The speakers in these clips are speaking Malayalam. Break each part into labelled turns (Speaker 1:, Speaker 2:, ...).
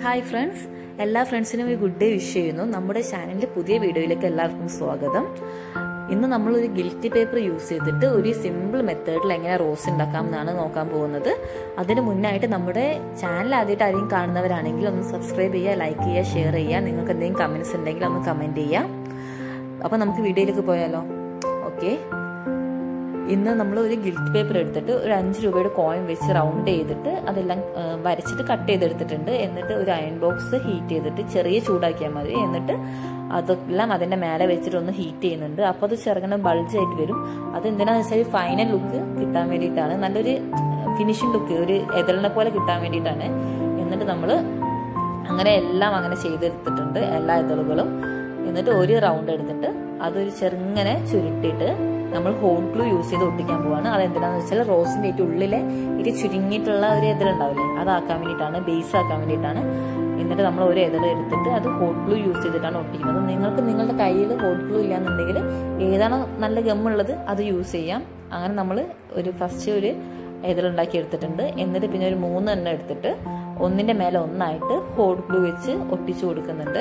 Speaker 1: ഹായ് ഫ്രണ്ട്സ് എല്ലാ ഫ്രണ്ട്സിനും ഒരു ഗുഡ് ഡേ വിഷ് ചെയ്യുന്നു നമ്മുടെ ചാനലിന്റെ പുതിയ വീഡിയോയിലേക്ക് എല്ലാവർക്കും സ്വാഗതം ഇന്ന് നമ്മൾ ഒരു ഗിൽറ്റി പേപ്പർ യൂസ് ചെയ്തിട്ട് ഒരു സിമ്പിൾ മെത്തേഡിൽ എങ്ങനെ റോസ് ഉണ്ടാക്കാം എന്നാണ് നോക്കാൻ പോകുന്നത് അതിന് മുന്നായിട്ട് നമ്മുടെ ചാനൽ ആദ്യമായിട്ട് ആരെങ്കിലും കാണുന്നവരാണെങ്കിൽ ഒന്ന് സബ്സ്ക്രൈബ് ചെയ്യുക ലൈക്ക് ചെയ്യുക ഷെയർ ചെയ്യുക നിങ്ങൾക്ക് എന്തെങ്കിലും കമൻസ് ഉണ്ടെങ്കിൽ ഒന്ന് കമൻറ്റ് ചെയ്യാം അപ്പോൾ നമുക്ക് വീഡിയോയിലേക്ക് പോയാലോ ഓക്കെ ഇന്ന് നമ്മൾ ഒരു ഗിൽറ്റ് പേപ്പർ എടുത്തിട്ട് ഒരു അഞ്ച് രൂപയുടെ കോയിൻ വെച്ച് റൗണ്ട് ചെയ്തിട്ട് അതെല്ലാം വരച്ചിട്ട് കട്ട് ചെയ്തെടുത്തിട്ടുണ്ട് എന്നിട്ട് ഒരു അയൺ ബോക്സ് ഹീറ്റ് ചെയ്തിട്ട് ചെറിയ ചൂടാക്കിയാൽ മതി എന്നിട്ട് അതെല്ലാം അതിൻ്റെ മേലെ വെച്ചിട്ട് ഒന്ന് ഹീറ്റ് ചെയ്യുന്നുണ്ട് അപ്പോൾ അത് ചെറുങ്ങനെ ബൾജായിട്ട് വരും അത് എന്തിനാന്ന് വെച്ചാൽ ഫൈനൽ ലുക്ക് കിട്ടാൻ വേണ്ടിയിട്ടാണ് നല്ലൊരു ഫിനിഷിംഗ് ലുക്ക് ഒരു എതളിനെ പോലെ കിട്ടാൻ വേണ്ടിയിട്ടാണ് എന്നിട്ട് നമ്മൾ അങ്ങനെ എല്ലാം അങ്ങനെ ചെയ്തെടുത്തിട്ടുണ്ട് എല്ലാ എതളുകളും എന്നിട്ട് ഒരു റൗണ്ട് എടുത്തിട്ട് അതൊരു ചെറുങ്ങനെ ചുരുട്ടിയിട്ട് നമ്മൾ ഹോട്ട് ഗ്ലൂ യൂസ് ചെയ്ത് ഒട്ടിക്കാൻ പോവാണ് അത് എന്തിനാന്ന് വെച്ചാൽ റോസിന്റെ ഏറ്റവും ഉള്ളിലെ ഇത് ചുരുങ്ങിയിട്ടുള്ള ഒരു എതിലുണ്ടാവില്ലേ അതാക്കാൻ വേണ്ടിയിട്ടാണ് ബേസ് ആക്കാൻ വേണ്ടിയിട്ടാണ് എന്നിട്ട് നമ്മൾ ഒരു എതിർ എടുത്തിട്ട് അത് ഹോട്ട് ഗ്ലൂ യൂസ് ചെയ്തിട്ടാണ് ഒട്ടിക്കുന്നത് നിങ്ങൾക്ക് നിങ്ങളുടെ കയ്യിൽ ഹോട്ട് ഗ്ലൂ ഇല്ലാന്നുണ്ടെങ്കിൽ ഏതാണോ നല്ല ഗമ്മുള്ളത് അത് യൂസ് ചെയ്യാം അങ്ങനെ നമ്മൾ ഒരു ഫസ്റ്റ് ഒരു എതിലുണ്ടാക്കി എടുത്തിട്ടുണ്ട് എന്നിട്ട് പിന്നെ ഒരു മൂന്നെണ്ണം എടുത്തിട്ട് ഒന്നിന്റെ മേലെ ഒന്നായിട്ട് ഹോട്ട് ഗ്ലൂ വെച്ച് ഒട്ടിച്ചു കൊടുക്കുന്നുണ്ട്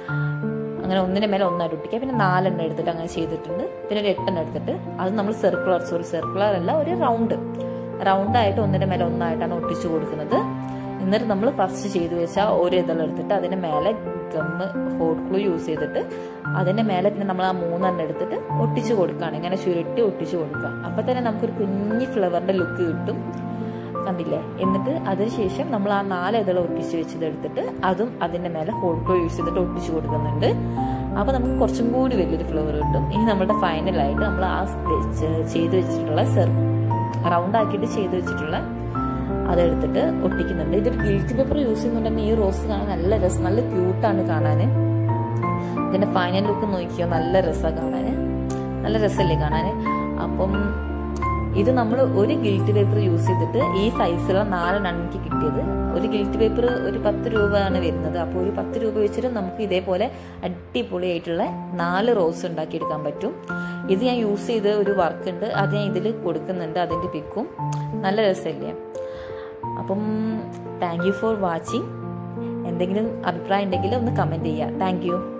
Speaker 1: അങ്ങനെ ഒന്നിന്റെ മേലെ ഒന്നായിട്ട് ഒട്ടിക്കുക പിന്നെ നാലെണ്ണം എടുത്തിട്ട് അങ്ങനെ ചെയ്തിട്ടുണ്ട് പിന്നെ ഒരു എട്ടെണ്ണം എടുത്തിട്ട് അത് നമ്മൾ സർക്കുലർ സോറി സർക്കുലർ അല്ല ഒരു റൗണ്ട് റൗണ്ട് ആയിട്ട് ഒന്നിന്റെ മേലെ ഒന്നായിട്ടാണ് ഒട്ടിച്ചു കൊടുക്കുന്നത് എന്നിട്ട് നമ്മൾ ഫസ്റ്റ് ചെയ്തു വെച്ചാൽ ഒരു ഇതെല്ലാം എടുത്തിട്ട് അതിന്റെ മേലെ ഗമ്മ് ഹോട്ട് ഗ്ലൂ യൂസ് ചെയ്തിട്ട് അതിന്റെ മേലെ പിന്നെ നമ്മൾ ആ മൂന്നെണ്ണം എടുത്തിട്ട് ഒട്ടിച്ചു കൊടുക്കുകയാണ് ഇങ്ങനെ ചുരുട്ടി ഒട്ടിച്ചു കൊടുക്കുക അപ്പൊ തന്നെ നമുക്കൊരു കുഞ്ഞി ഫ്ലവറിന്റെ ലുക്ക് കിട്ടും കണ്ടില്ലേ എന്നിട്ട് അതിനുശേഷം നമ്മൾ ആ നാല് ഇതള ഒട്ടിച്ച് വെച്ചത് എടുത്തിട്ട് അതും അതിന്റെ മേലെ ഹോട്ട് ഗ്ലൂ യൂസ് ചെയ്തിട്ട് ഒട്ടിച്ചു കൊടുക്കുന്നുണ്ട് അപ്പൊ നമുക്ക് കുറച്ചും കൂടി വലിയൊരു ഫ്ലവർ കിട്ടും ഇനി നമ്മുടെ ഫൈനലായിട്ട് നമ്മൾ ആ ചെയ്ത് വെച്ചിട്ടുള്ള സെർ റൗണ്ട് ആക്കിയിട്ട് ചെയ്ത് വെച്ചിട്ടുള്ള അതെടുത്തിട്ട് ഒട്ടിക്കുന്നുണ്ട് ഇതൊരു ഗിൽറ്റ് പേപ്പർ യൂസ് ചെയ്യുന്നുണ്ടെങ്കിൽ ഈ റോസ് കാണാൻ നല്ല രസം നല്ല ക്യൂട്ടാണ് കാണാൻ ഇതിന്റെ ഫൈനൽ ലുക്ക് നോക്കിയോ നല്ല രസമാണ് കാണാൻ നല്ല രസമല്ലേ കാണാൻ അപ്പം ഇത് നമ്മൾ ഒരു ഗിൽറ്റ് പേപ്പർ യൂസ് ചെയ്തിട്ട് ഈ സൈസിലുള്ള നാലെണ്ണം എനിക്ക് കിട്ടിയത് ഒരു ഗിൽറ്റ് പേപ്പർ ഒരു പത്ത് രൂപയാണ് വരുന്നത് അപ്പോൾ ഒരു പത്ത് രൂപ വെച്ചിട്ട് നമുക്ക് ഇതേപോലെ അടിപൊളിയായിട്ടുള്ള നാല് റോസ് ഉണ്ടാക്കിയെടുക്കാൻ പറ്റും ഇത് ഞാൻ യൂസ് ചെയ്ത ഒരു വർക്ക് ഉണ്ട് അത് ഞാൻ ഇതിൽ കൊടുക്കുന്നുണ്ട് അതിൻ്റെ പിക്കും നല്ല രസമല്ലേ അപ്പം താങ്ക് യു ഫോർ വാച്ചിങ് എന്തെങ്കിലും അഭിപ്രായം ഉണ്ടെങ്കിൽ ഒന്ന് കമൻറ്റ് ചെയ്യുക താങ്ക് യു